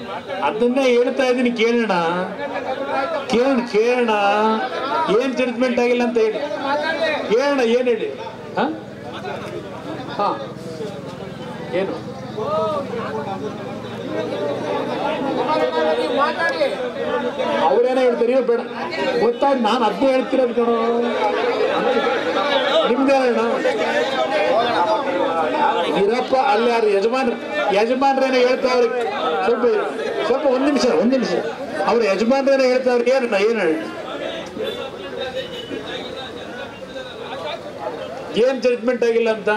ಅದನ್ನೇ ಹೇಳ್ತಾ ಇದ್ದೀನಿ ಕೇಳೋಣ ಕೇಳೋಣ ಕೇಳೋಣ ಏನ್ ಜಡ್ಜ್ಮೆಂಟ್ ಆಗಿಲ್ಲ ಅಂತ ಹೇಳಿ ಕೇಳೋಣ ಏನ್ ಹೇಳಿ ಹಾ ಹಾ ಏನು ಅವ್ರೇನೋ ಹೇಳ್ತಾರೆ ಇವ್ರು ಬೇಡ ಗೊತ್ತಾಯ್ತು ನಾನು ಅದನ್ನೇ ಹೇಳ್ತಿರೋದು ಕಣೋ ನಿಮ್ದೇ ಹೇಳೋಣ ಇರಪ್ಪ ಅಲ್ಲಿ ಯಾರು ಯಜಮಾನ್ರು ಯಜಮಾನ್ರೇನೋ ಹೇಳ್ತಾವ್ರಿ ಸ್ವಲ್ಪ ಇರು. ಸ್ವಲ್ಪ ಒಂದ್ ನಿಮಿಷ ಒಂದ್ ನಿಮಿಷ ಅವ್ರ ಯಜಮಾನ್ರೇನೋ ಹೇಳ್ತಾವ್ರಿ ಏನಣ್ಣ ಏನು ಹೇಳಿ ಏನ್ ಜಡ್ಜ್ಮೆಂಟ್ ಆಗಿಲ್ಲ ಅಂತ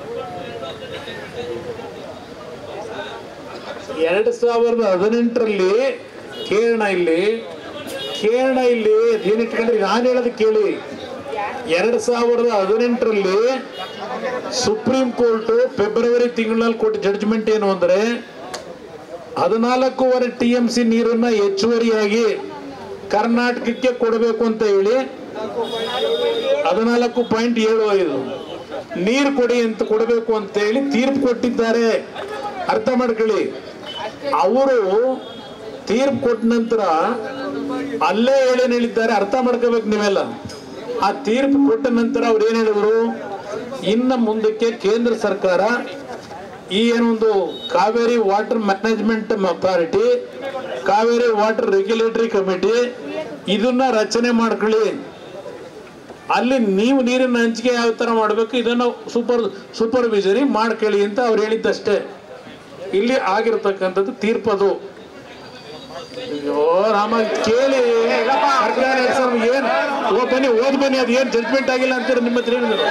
ಎರಡ್ ಸಾವಿರದ ಹದಿನೆಂಟರಲ್ಲಿ ಕೇರಳ ಇಲ್ಲಿ ಕೇರಳ ಇಲ್ಲಿ ಏನಿಟ್ಕೊಂಡ್ರೆ ನಾನು ಹೇಳೋದು ಕೇಳಿ ಎರಡ್ ಸಾವಿರದ ಹದಿನೆಂಟರಲ್ಲಿ ಸುಪ್ರೀಂ ಕೋರ್ಟ್ ಫೆಬ್ರವರಿ ತಿಂಗಳಲ್ಲಿ ಕೊಟ್ಟ ಜಡ್ಜ್ಮೆಂಟ್ ಏನು ಅಂದ್ರೆ ಹದಿನಾಲ್ಕೂವರೆ ಟಿ ಎಂ ಸಿ ನೀರನ್ನ ಹೆಚ್ಚುವರಿಯಾಗಿ ಕರ್ನಾಟಕಕ್ಕೆ ಕೊಡಬೇಕು ಅಂತ ಹೇಳಿ ಹದಿನಾಲ್ಕು ಪಾಯಿಂಟ್ ಏಳು ಐದು ನೀರು ಕೊಡಿ ಅಂತ ಕೊಡಬೇಕು ಅಂತ ಹೇಳಿ ತೀರ್ಪು ಕೊಟ್ಟಿದ್ದಾರೆ ಅರ್ಥ ಮಾಡ್ಕೊಳ್ಳಿ ಅವರು ತೀರ್ಪು ಕೊಟ್ಟ ನಂತರ ಅಲ್ಲೇ ಹೇಳೇನ್ ಹೇಳಿದ್ದಾರೆ ಅರ್ಥ ಮಾಡ್ಕೋಬೇಕು ನೀವೆಲ್ಲ ಆ ತೀರ್ಪು ಕೊಟ್ಟ ನಂತರ ಅವ್ರು ಏನ್ ಹೇಳಿದ್ರು ಇನ್ನ ಮುಂದಕ್ಕೆ ಕೇಂದ್ರ ಸರ್ಕಾರ ಈ ಏನೊಂದು Kaveri water management authority Kaveri water regulatory committee ಇದನ್ನ ರಚನೆ ಮಾಡ್ಕೊಳ್ಳಿ ಅಲ್ಲಿ ನೀವು ನೀರಿನ ಹಂಚಿಕೆ ಯಾವ ತರ ಮಾಡಬೇಕು ಇದನ್ನ ಸೂಪರ್ ಸೂಪರ್ವಿಸರಿ ಮಾಡ್ಕೊಳ್ಳಿ ಅಂತ ಅವ್ರು ಹೇಳಿದ್ದಷ್ಟೇ ಇಲ್ಲಿ ಆಗಿರ್ತಕ್ಕಂಥದ್ದು ತೀರ್ಪದು ಅಯ್ಯೋ ರಾಮ ಕೇಳಿ ಸರ್ಕಾರ ಹೆಸರು ಏನ್ ಓ ಬನ್ನಿ ಓದ್ ಬನ್ನಿ ಅದು ಏನ್ ಜಡ್ಜ್ಮೆಂಟ್ ಆಗಿಲ್ಲ ಅಂತೀರ ನಿಮ್ಮ ಹತ್ರ ಹೇಳಿದ್ರು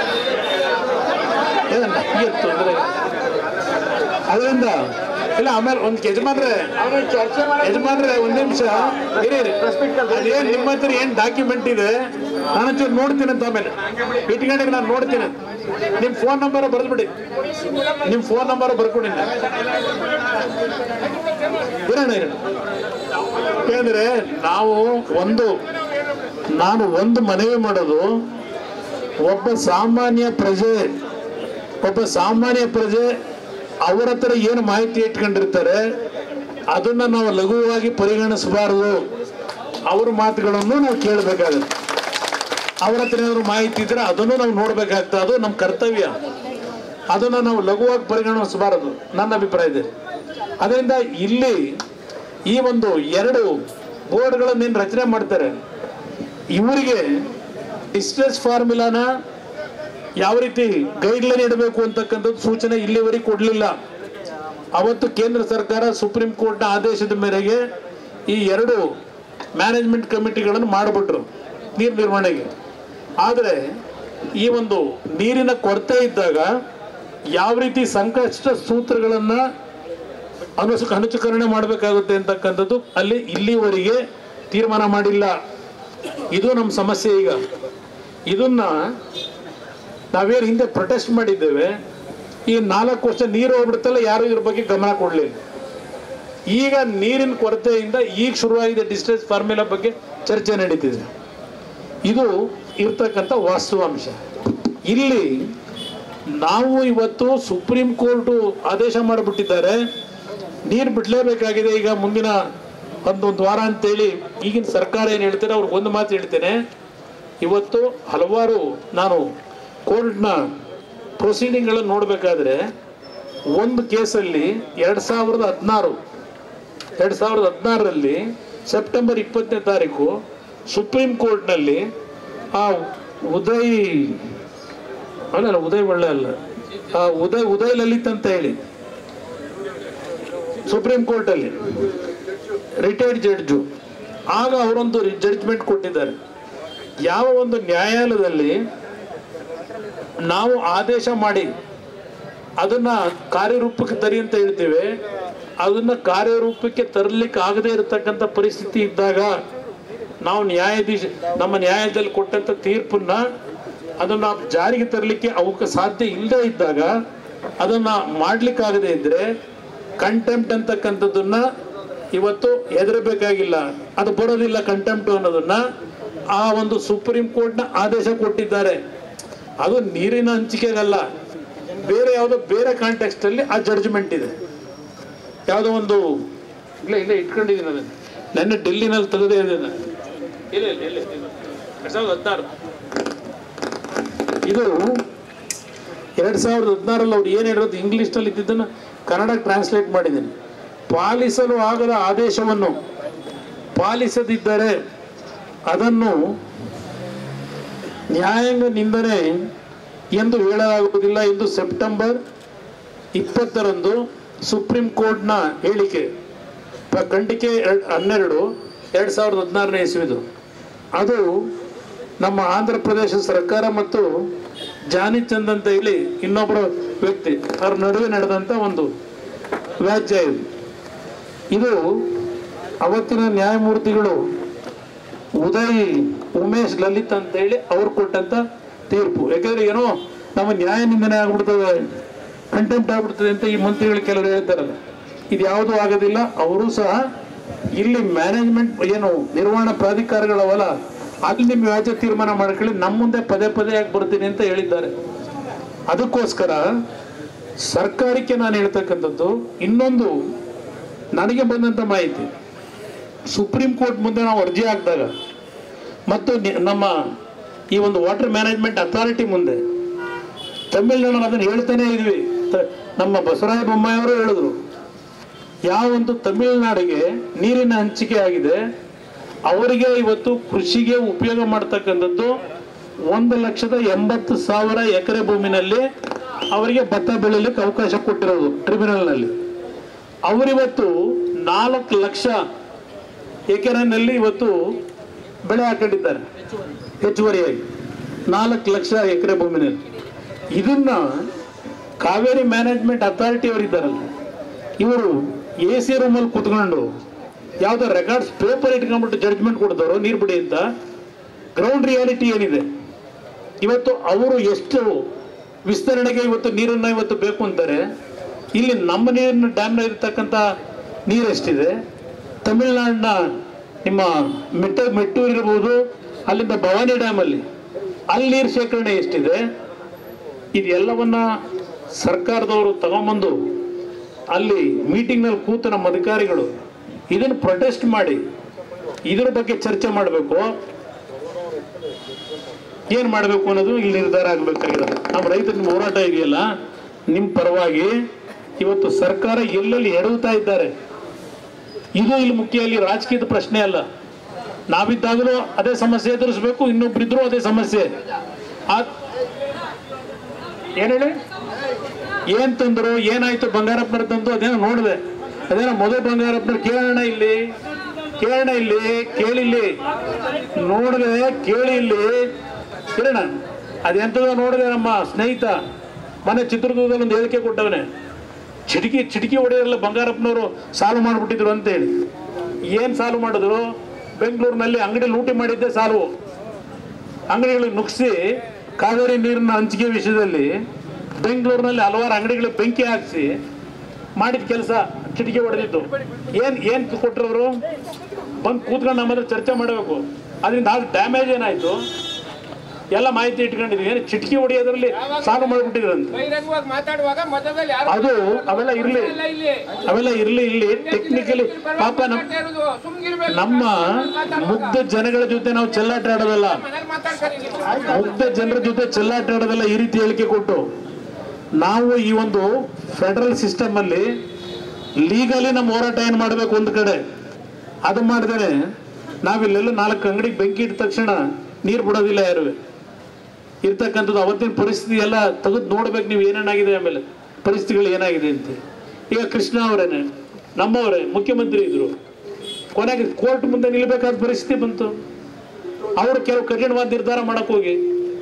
ನನಗೆ ತೊಂದರೆ ಅದರಿಂದ ಇಲ್ಲ ಆಮೇಲೆ ಒಂದ್ ಯಜಮಾನ್ರೆ ಯಜಮಾನ್ರೆ ಒಂದ್ ನಿಮಿಷ ಇರಿ ಇರಿ. ಅದೇನ್ ನಿಮ್ಮ ಹತ್ರ ಏನ್ ಡಾಕ್ಯುಮೆಂಟ್ ಇದೆ ನಾನು ಒಂಚೂರು ನೋಡ್ತೀನಿ ಅಂತ ಆಮೇಲೆ ಇಟ್ಕೊಂಡಿಗೆ ನಾನು ನೋಡ್ತೀನಿ ನಿಮ್ ಫೋನ್ ನಂಬರ್ ಬರೆದ್ಬಿಡಿ ನಿಮ್ ಫೋನ್ ನಂಬರ್ ಬರ್ಕೊಡಿ ಇರೋಣ ಇರೋಣ ಯಾಕಂದ್ರೆ ನಾವು ಒಂದು ನಾನು ಒಂದು ಮನವಿ ಮಾಡೋದು ಒಬ್ಬ ಸಾಮಾನ್ಯ ಪ್ರಜೆ ಒಬ್ಬ ಸಾಮಾನ್ಯ ಪ್ರಜೆ ಅವರ ಹತ್ರ ಏನು ಮಾಹಿತಿ ಇಟ್ಕೊಂಡಿರ್ತಾರೆ ಅದನ್ನ ನಾವು ಲಘುವಾಗಿ ಪರಿಗಣಿಸಬಾರದು ಅವ್ರ ಮಾತುಗಳನ್ನು ನಾವು ಕೇಳಬೇಕಾಗುತ್ತೆ ಅವ್ರ ಹತ್ರ ಏನಾದ್ರು ಮಾಹಿತಿ ಇದ್ರೆ ಅದನ್ನು ನಾವು ನೋಡ್ಬೇಕಾಗ್ತದೆ ಅದು ನಮ್ಮ ಕರ್ತವ್ಯ ಅದನ್ನ ನಾವು ಲಘುವಾಗಿ ಪರಿಗಣಿಸಬಾರದು ನನ್ನ ಅಭಿಪ್ರಾಯ ಇದೆ ಅದರಿಂದ ಇಲ್ಲಿ ಈ ಒಂದು ಎರಡು ಬೋರ್ಡ್ಗಳನ್ನು ಏನು ರಚನೆ ಮಾಡ್ತಾರೆ ಇವರಿಗೆ ಡಿಸ್ಟ್ರೆಸ್ ಫಾರ್ಮುಲಾನ ಯಾವ ರೀತಿ ಗೈಡ್ಲೈನ್ ಇಡಬೇಕು ಅಂತಕ್ಕಂಥದ್ದು ಸೂಚನೆ ಇಲ್ಲಿವರೆಗೆ ಕೊಡಲಿಲ್ಲ ಅವತ್ತು ಕೇಂದ್ರ ಸರ್ಕಾರ ಸುಪ್ರೀಂ ಕೋರ್ಟ್ನ ಆದೇಶದ ಮೇರೆಗೆ ಈ ಎರಡು ಮ್ಯಾನೇಜ್ಮೆಂಟ್ ಕಮಿಟಿಗಳನ್ನು ಮಾಡಿಬಿಟ್ರು ನೀರು ನಿರ್ವಹಣೆಗೆ ಆದರೆ ಈ ಒಂದು ನೀರಿನ ಕೊರತೆ ಇದ್ದಾಗ ಯಾವ ರೀತಿ ಸಂಕಷ್ಟ ಸೂತ್ರಗಳನ್ನು ಅನುಸು ಅನುಚಕರಣೆ ಮಾಡಬೇಕಾಗುತ್ತೆ ಅಂತಕ್ಕಂಥದ್ದು ಅಲ್ಲಿ ಇಲ್ಲಿವರೆಗೆ ತೀರ್ಮಾನ ಮಾಡಿಲ್ಲ ಇದು ನಮ್ಮ ಸಮಸ್ಯೆ ಈಗ ಇದನ್ನ ನಾವೇನು ಹಿಂದೆ ಪ್ರೊಟೆಸ್ಟ್ ಮಾಡಿದ್ದೇವೆ ಈ ನಾಲ್ಕು ವರ್ಷ ನೀರು ಹೋಗ್ಬಿಡ್ತಲ್ಲ ಯಾರು ಇದ್ರ ಬಗ್ಗೆ ಗಮನ ಕೊಡಲಿಲ್ಲ ಈಗ ನೀರಿನ ಕೊರತೆಯಿಂದ ಈಗ ಶುರುವಾಗಿದೆ ಡಿಸ್ಟ್ರೆಸ್ ಫಾರ್ಮುಲಾ ಬಗ್ಗೆ ಚರ್ಚೆ ನಡೀತಿದೆ ಇದು ಇರ್ತಕ್ಕಂಥ ವಾಸ್ತವಾಂಶ ಇಲ್ಲಿ ನಾವು ಇವತ್ತು ಸುಪ್ರೀಂ ಕೋರ್ಟು ಆದೇಶ ಮಾಡಿಬಿಟ್ಟಿದ್ದಾರೆ ನೀರು ಬಿಡಲೇಬೇಕಾಗಿದೆ ಈಗ ಮುಂದಿನ ಒಂದೊಂದು ವಾರ ಅಂತೇಳಿ ಈಗಿನ ಸರ್ಕಾರ ಏನು ಹೇಳ್ತಾರೆ ಅವ್ರಿಗೆ ಒಂದು ಮಾತು ಹೇಳ್ತೇನೆ ಇವತ್ತು ಹಲವಾರು ನಾನು ಕೋರ್ಟ್ನ ಪ್ರೊಸೀಡಿಂಗ್ಗಳನ್ನು ನೋಡಬೇಕಾದ್ರೆ ಒಂದು ಕೇಸಲ್ಲಿ ಎರಡು ಸಾವಿರದ ಹದಿನಾರು ಎರಡು ಸಾವಿರದ ಹದಿನಾರರಲ್ಲಿ ಸೆಪ್ಟೆಂಬರ್ ಇಪ್ಪತ್ತನೇ ತಾರೀಕು ಸುಪ್ರೀಂ ಕೋರ್ಟ್ನಲ್ಲಿ ಆ ಉದಯ್ ಅಲ್ಲ ಅಲ್ಲ ಉದಯ್ ಒಳ್ಳೆ ಅಲ್ಲ ಆ ಉದಯ್ ಉದಯ್ ಲಲಿತ್ ಅಂತ ಹೇಳಿ ಸುಪ್ರೀಂ ಕೋರ್ಟಲ್ಲಿ ರಿಟೈರ್ಡ್ ಜಡ್ಜು ಆಗ ಅವರೊಂದು ಜಡ್ಜ್ಮೆಂಟ್ ಕೊಟ್ಟಿದ್ದಾರೆ ಯಾವ ಒಂದು ನ್ಯಾಯಾಲಯದಲ್ಲಿ ನಾವು ಆದೇಶ ಮಾಡಿ ಅದನ್ನ ಕಾರ್ಯರೂಪಕ್ಕೆ ತರಿ ಅಂತ ಹೇಳ್ತೇವೆ ಅದನ್ನ ಕಾರ್ಯರೂಪಕ್ಕೆ ತರಲಿಕ್ಕೆ ಆಗದೆ ಇರತಕ್ಕಂಥ ಪರಿಸ್ಥಿತಿ ಇದ್ದಾಗ ನಾವು ನ್ಯಾಯಾಧೀಶ ನಮ್ಮ ನ್ಯಾಯಾಲಯದಲ್ಲಿ ಕೊಟ್ಟಂತ ತೀರ್ಪನ್ನ ಅದನ್ನ ಜಾರಿಗೆ ತರಲಿಕ್ಕೆ ಅವಕ್ಕೆ ಸಾಧ್ಯ ಇಲ್ಲದೆ ಇದ್ದಾಗ ಅದನ್ನ ಮಾಡ್ಲಿಕ್ಕಾಗದೆ ಇದ್ರೆ ಕಂಟೆಂಪ್ಟ್ ಅಂತಕ್ಕಂಥದ್ದನ್ನ ಇವತ್ತು ಹೆದರಬೇಕಾಗಿಲ್ಲ ಅದು ಬರೋದಿಲ್ಲ ಕಂಟೆಂಪ್ಟ್ ಅನ್ನೋದನ್ನ ಆ ಒಂದು ಸುಪ್ರೀಂ ಕೋರ್ಟ್ನ ಆದೇಶ ಕೊಟ್ಟಿದ್ದಾರೆ ಅದು ನೀರಿನ ಹಂಚಿಕೆಗಲ್ಲ ಬೇರೆ ಯಾವುದೋ ಬೇರೆ ಕಾಂಟೆಕ್ಸ್ಟ್ ಅಲ್ಲಿ ಆ ಜಡ್ಜ್ಮೆಂಟ್ ಇದೆ ಯಾವುದೋ ಒಂದು ಇಲ್ಲ ಇಲ್ಲ ಇಟ್ಕೊಂಡಿದ್ದೀನಿ ಅದನ್ನು ನೆನ್ನೆ ಡೆಲ್ಲಿನಲ್ಲಿ ತೆಗೆದೇ ಇದನ್ನು ಇಲ್ಲ ಇಲ್ಲ ಇಲ್ಲ ಇಲ್ಲ. ಎರಡ್ ಸಾವಿರದ ಹದಿನಾರು ಇದು ಎರಡ್ ಸಾವಿರದ ಹದಿನಾರಲ್ಲಿ ಅವ್ರು ಏನು ಹೇಳಿರೋದು ಇಂಗ್ಲೀಷ್ನಲ್ಲಿ ಇದ್ದಿದ್ದನ್ನು ಕನ್ನಡಕ್ಕೆ ಟ್ರಾನ್ಸ್ಲೇಟ್ ಮಾಡಿದ್ದೀನಿ ಪಾಲಿಸಲು ಆಗದ ಆದೇಶವನ್ನು ಪಾಲಿಸದಿದ್ದರೆ ಅದನ್ನು ನ್ಯಾಯಾಂಗ ನಿಂದನೆ ಎಂದು ಹೇಳಲಾಗುವುದಿಲ್ಲ ಎಂದು ಸೆಪ್ಟೆಂಬರ್ ಇಪ್ಪತ್ತರಂದು ಸುಪ್ರೀಂ ಕೋರ್ಟ್ನ ಹೇಳಿಕೆ ಪ- ಖಂಡಿಕೆ ಎರಡ್- ಹನ್ನೆರಡು ಎರಡು ಸಾವಿರದ ಹದಿನಾರನೇ ಇಸ್ವಿದು ಅದು ನಮ್ಮ ಆಂಧ್ರ ಪ್ರದೇಶ ಸರ್ಕಾರ ಮತ್ತು ಜಾನಿ ಚಂದ್ ಅಂತ ಹೇಳಿ ಇನ್ನೊಬ್ಬರ ವ್ಯಕ್ತಿ ಅವ್ರ ನಡುವೆ ನಡೆದಂಥ ಒಂದು ವ್ಯಾಜ್ಯ ಇದು ಇದು ಅವತ್ತಿನ ನ್ಯಾಯಮೂರ್ತಿಗಳು ಉದಯ್ ಉಮೇಶ್ ಲಲಿತ್ ಅಂತ ಹೇಳಿ ಅವ್ರು ಕೊಟ್ಟಂತ ತೀರ್ಪು ಯಾಕಂದ್ರೆ ಏನೋ ನಮ್ಮ ನ್ಯಾಯ ನಿಂದನೆ ಆಗ್ಬಿಡ್ತದೆ ಕಂಟೆಂಪ್ಟ್ ಆಗ್ಬಿಡ್ತದೆ ಅಂತ ಈ ಮಂತ್ರಿಗಳು ಕೆಲವರು ಹೇಳ್ತಾರಲ್ಲ ಇದು ಯಾವುದೂ ಆಗೋದಿಲ್ಲ ಅವರು ಸಹ ಇಲ್ಲಿ ಮ್ಯಾನೇಜ್ಮೆಂಟ್ ಏನು ನಿರ್ವಹಣಾ ಪ್ರಾಧಿಕಾರಗಳವಲ್ಲ ಅಲ್ಲಿ ನಿಮ್ಮ ವ್ಯಾಜ್ಯ ತೀರ್ಮಾನ ಮಾಡ್ಕೊಳ್ಳಿ ನಮ್ಮ ಮುಂದೆ ಪದೇ ಪದೇ ಯಾಕೆ ಬರ್ತೀನಿ ಅಂತ ಹೇಳಿದ್ದಾರೆ ಅದಕ್ಕೋಸ್ಕರ ಸರ್ಕಾರಕ್ಕೆ ನಾನು ಹೇಳ್ತಕ್ಕಂಥದ್ದು ಇನ್ನೊಂದು ನನಗೆ ಬಂದಂಥ ಮಾಹಿತಿ ಸುಪ್ರೀಂ ಕೋರ್ಟ್ ಮುಂದೆ ನಾವು ಅರ್ಜಿ ಹಾಕಿದಾಗ ಮತ್ತು ನಿ- ನಮ್ಮ ಈ ಒಂದು ವಾಟರ್ ಮ್ಯಾನೇಜ್ಮೆಂಟ್ ಅಥಾರಿಟಿ ಮುಂದೆ ತಮಿಳ್ನಾಡು ಅದನ್ನು ಹೇಳ್ತಾನೆ ಇದ್ವಿ ತ- ನಮ್ಮ ಬಸವರಾಯ ಬೊಮ್ಮಾಯಿ ಅವರು ಹೇಳಿದ್ರು ಯಾವ ಒಂದು ತಮಿಳುನಾಡಿಗೆ ನೀರಿನ ಹಂಚಿಕೆ ಆಗಿದೆ ಅವರಿಗೆ ಇವತ್ತು ಕೃಷಿಗೆ ಉಪಯೋಗ ಮಾಡ್ತಕ್ಕಂಥದ್ದು ಒಂದು ಲಕ್ಷದ ಎಂಬತ್ತು ಸಾವಿರ ಎಕರೆ ಭೂಮಿನಲ್ಲಿ ಅವರಿಗೆ ಭತ್ತ ಬೆಳೀಲಿಕ್ಕೆ ಅವಕಾಶ ಕೊಟ್ಟಿರೋದು ಟ್ರಿಬ್ಯುನಲ್ನಲ್ಲಿ ಅವರಿವತ್ತು ನಾಲ್ಕು ಲಕ್ಷ ಎಕರೆನಲ್ಲಿ ಇವತ್ತು ಬೆಳೆ ಹಾಕೊಂಡಿದ್ದಾರೆ ಹೆಚ್ಚುವರಿಯಾಗಿ ನಾಲ್ಕು ಲಕ್ಷ ಎಕರೆ ಭೂಮಿನಲ್ಲಿ ಇದನ್ನ ಕಾವೇರಿ ಮ್ಯಾನೇಜ್ಮೆಂಟ್ ಅಥಾರಿಟಿ ಅವರಿದ್ದಾರಲ್ಲ ಇವರು ಎ ಸಿ ರೂಮಲ್ಲಿ ಕೂತ್ಕೊಂಡು ಯಾವುದೋ ರೆಕಾರ್ಡ್ಸ್ ಪೇಪರ್ ಇಟ್ಕೊಂಡ್ಬಿಟ್ಟು ಜಡ್ಜ್ಮೆಂಟ್ ಕೊಡ್ತಾರೋ ನೀರು ಬಿಡಿ ಅಂತ ಗ್ರೌಂಡ್ ರಿಯಾಲಿಟಿ ಏನಿದೆ ಇವತ್ತು ಅವರು ಎಷ್ಟು ವಿಸ್ತರಣೆಗೆ ಇವತ್ತು ನೀರನ್ನ ಇವತ್ತು ಬೇಕು ಅಂತಾರೆ ಇಲ್ಲಿ ನಮ್ಮ ನೀರಿನ ಡ್ಯಾಮ್ನ ಇರತಕ್ಕಂಥ ನೀರು ಎಷ್ಟಿದೆ ತಮಿಳ್ನಾಡಿನ ನಿಮ್ಮ ಮೆಟ್ಟ ಮೆಟ್ಟೂರು ಇರ್ಬೋದು ಅಲ್ಲಿಂದ ಭವಾನಿ ಡ್ಯಾಮಲ್ಲಿ ಅಲ್ಲಿ ನೀರು ಶೇಖರಣೆ ಎಷ್ಟಿದೆ ಇದೆಲ್ಲವನ್ನ ಸರ್ಕಾರದವರು ತಗೊಂಬಂದು ಅಲ್ಲಿ ಮೀಟಿಂಗ್ನಲ್ಲಿ ಕೂತು ನಮ್ಮ ಅಧಿಕಾರಿಗಳು ಇದನ್ನು ಪ್ರೊಟೆಸ್ಟ್ ಮಾಡಿ ಇದ್ರ ಬಗ್ಗೆ ಚರ್ಚೆ ಮಾಡಬೇಕು ಏನ್ ಮಾಡಬೇಕು ಅನ್ನೋದು ಇಲ್ಲಿ ನಿರ್ಧಾರ ಆಗಬೇಕಾಗಿರೋದು ನಮ್ಮ ರೈತರ ನಿಮ್ಮ ಹೋರಾಟ ಇದೆಯಲ್ಲ ನಿಮ್ಮ ಪರವಾಗಿ ಇವತ್ತು ಸರ್ಕಾರ ಎಲ್ಲೆಲ್ಲಿ ಎಡವುತ್ತಾ ಇದ್ದಾರೆ ಇದು ಇಲ್ಲಿ ಮುಖ್ಯ ಇಲ್ಲಿ ರಾಜಕೀಯದ ಪ್ರಶ್ನೆ ಅಲ್ಲ ನಾವಿದ್ದಾಗಲೂ ಅದೇ ಸಮಸ್ಯೆ ಎದುರಿಸ್ಬೇಕು ಇನ್ನೊಬ್ರಿದ್ರು ಅದೇ ಸಮಸ್ಯೆ ಆ ಏನ್ ಹೇಳಿ ಏನ್ ತಂದ್ರು ಏನಾಯ್ತು ಬಂಗಾರಪ್ಪನವ್ರ ತಂದು ಅದೇನೋ ನೋಡಿದೆ ಅದೇನೋ ಮೊದಲು ಬಂಗಾರಪ್ಪನವ್ರು ಕೇಳೋಣ ಇಲ್ಲಿ ಕೇಳೋಣ ಇಲ್ಲಿ ಕೇಳಿಲ್ಲಿ ನೋಡಿದೆ ಕೇಳಿ ಇಲ್ಲಿ ಕಿರಣ ಅದೆಂತದೋ ನೋಡಿದೆ ನಮ್ಮ ಸ್ನೇಹಿತ ಮನೆ ಚಿತ್ರದುರ್ಗದಲ್ಲಿ ಒಂದು ಹೇಳಿಕೆ ಕೊಟ್ಟವನೆ ಚಿಟಕಿ ಚಿಟಕಿ ಹೊಡೆಯಲ್ಲ ಬಂಗಾರಪ್ಪನವರು ಸಾಲು ಮಾಡಿಬಿಟ್ಟಿದ್ರು ಅಂತೇಳಿ ಏನು ಸಾಲು ಮಾಡಿದ್ರು ಬೆಂಗಳೂರಿನಲ್ಲಿ ಅಂಗಡಿ ಲೂಟಿ ಮಾಡಿದ್ದೆ ಸಾಲು ಅಂಗಡಿಗಳಿಗೆ ನುಗ್ಸಿ ಕಾವೇರಿ ನೀರಿನ ಹಂಚಿಕೆ ವಿಷಯದಲ್ಲಿ ಬೆಂಗಳೂರಿನಲ್ಲಿ ಹಲವಾರು ಅಂಗಡಿಗಳಿಗೆ ಬೆಂಕಿ ಹಾಕಿಸಿ ಮಾಡಿದ ಕೆಲಸ ಚಿಟಿಕೆ ಹೊಡೆದಿದ್ದು ಏನ್ ಏನ್ ಕೊಟ್ಟರವರು ಬಂದು ಕೂತ್ಕೊಂಡು ನಮ್ಮ ಹತ್ರ ಚರ್ಚೆ ಮಾಡಬೇಕು ಅದರಿಂದ ಆದ ಡ್ಯಾಮೇಜ್ ಏನಾಯ್ತು ಎಲ್ಲ ಮಾಹಿತಿ ಇಟ್ಕೊಂಡಿದ್ವಿ ಏನು ಚಿಟಿಕೆ ಹೊಡೆಯೋದ್ರಲ್ಲಿ ಸಾಲು ಮಾಡಿಬಿಟ್ಟಿದ್ರಂತೆ ಬಹಿರಂಗವಾಗಿ ಮಾತಾಡುವಾಗ ಮಧ್ಯದಲ್ಲಿ ಯಾರು ಅದು ಅವೆಲ್ಲ ಇರ್ಲಿ ಇಲ್ಲ ಇಲ್ಲಿ ಅವೆಲ್ಲ ಇರ್ಲಿ ಇಲ್ಲಿ ಟೆಕ್ನಿಕಲಿ ಪಾಪ ನಮ್ ಮಾತಾಡ್ತಾ ಇರೋದು ಸುಮ್ಗಿರ್ಬೇಕು ನಮ್ಮ ಮುಗ್ಧ ಜನಗಳ ಜೊತೆ ನಾವು ಚೆಲ್ಲಾಟ ಆಡೋದಲ್ಲ ಮನೇಲಿ ಮಾತಾಡ್ತಾರೆ ಇಲ್ಲಿ. ಮುಗ್ಧ ಜನರ ಜೊತೆ ಚೆಲ್ಲಾಟ ಆಡೋದಲ್ಲ ಈ ರೀತಿ ಹೇಳಿಕೆ ಕೊಟ್ಟು ನಾವು ಈ ಒಂದು ಫೆಡರಲ್ ಸಿಸ್ಟಮ್ ಅಲ್ಲಿ ಲೀಗಲಿ ನಮ್ಮ ಹೋರಾಟ ಏನು ಮಾಡಬೇಕು ಒಂದು ಕಡೆ ಅದು ಮಾಡಿದರೆ ನಾವಿಲ್ಲೆಲ್ಲ ನಾಲ್ಕು ಅಂಗಡಿಗೆ ಬೆಂಕಿ ಇಟ್ಟ ತಕ್ಷಣ ನೀರು ಬಿಡೋದಿಲ್ಲ ಯಾರು ಇರ್ತಕ್ಕಂಥದ್ದು ಅವತ್ತಿನ ಪರಿಸ್ಥಿತಿ ಎಲ್ಲ ತೆಗೆದು ನೋಡ್ಬೇಕು ನೀವು ಏನೇನಾಗಿದೆ ಆಮೇಲೆ ಪರಿಸ್ಥಿತಿಗಳು ಏನಾಗಿದೆ ಅಂತ ಈಗ ಕೃಷ್ಣ ಅವರೇನೆ ನಮ್ಮವರೇ ಮುಖ್ಯಮಂತ್ರಿ ಇದ್ರು ಕೊನೆಗೆ ಕೋರ್ಟ್ ಮುಂದೆ ನಿಲ್ಬೇಕಾದ ಪರಿಸ್ಥಿತಿ ಬಂತು ಅವರು ಕೆಲವು ಕಠಿಣವಾದ ನಿರ್ಧಾರ ಮಾಡಕ್ ಹೋಗಿ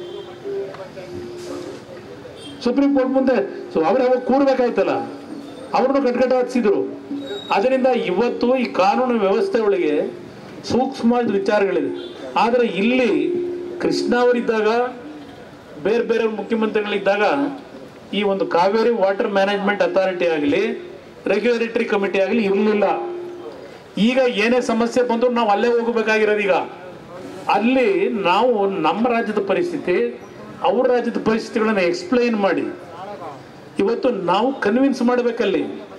ಸುಪ್ರೀಂ ಕೋರ್ಟ್ ಮುಂದೆ ಸೊ ಅವ್ರು ಯಾವಾಗ ಕೂರ್ಬೇಕಾಯ್ತಲ್ಲ ಅವ್ರನ್ನು ಕಟ್ಕಟ ಹಚ್ಚಿದ್ರು ಅದರಿಂದ ಇವತ್ತು ಈ ಕಾನೂನು ವ್ಯವಸ್ಥೆ ಒಳಗೆ ಸೂಕ್ಷ್ಮವಾದ ವಿಚಾರಗಳಿದೆ ಆದರೆ ಇಲ್ಲಿ ಕೃಷ್ಣ ಅವರಿದ್ದಾಗ ಬೇರೆ ಬೇರೆ ಮುಖ್ಯಮಂತ್ರಿಗಳಿದ್ದಾಗ ಈ ಒಂದು ಕಾವೇರಿ ವಾಟರ್ ಮ್ಯಾನೇಜ್ಮೆಂಟ್ ಅಥಾರಿಟಿ ಆಗಲಿ ರೆಗ್ಯುಲೇಟರಿ ಕಮಿಟಿ ಆಗಲಿ ಇರಲಿಲ್ಲ ಈಗ ಏನೇ ಸಮಸ್ಯೆ ಬಂದರೂ ನಾವು ಅಲ್ಲೇ ಹೋಗಬೇಕಾಗಿರೋದು ಈಗ ಅಲ್ಲಿ ನಾವು ನಮ್ಮ ರಾಜ್ಯದ ಪರಿಸ್ಥಿತಿ ಅವ್ರ ರಾಜ್ಯದ ಪರಿಸ್ಥಿತಿಗಳನ್ನ ಎಕ್ಸ್ಪ್ಲೈನ್ ಮಾಡಿ ಇವತ್ತು ನಾವು ಕನ್ವಿನ್ಸ್ ಮಾಡಬೇಕಲ್ಲಿ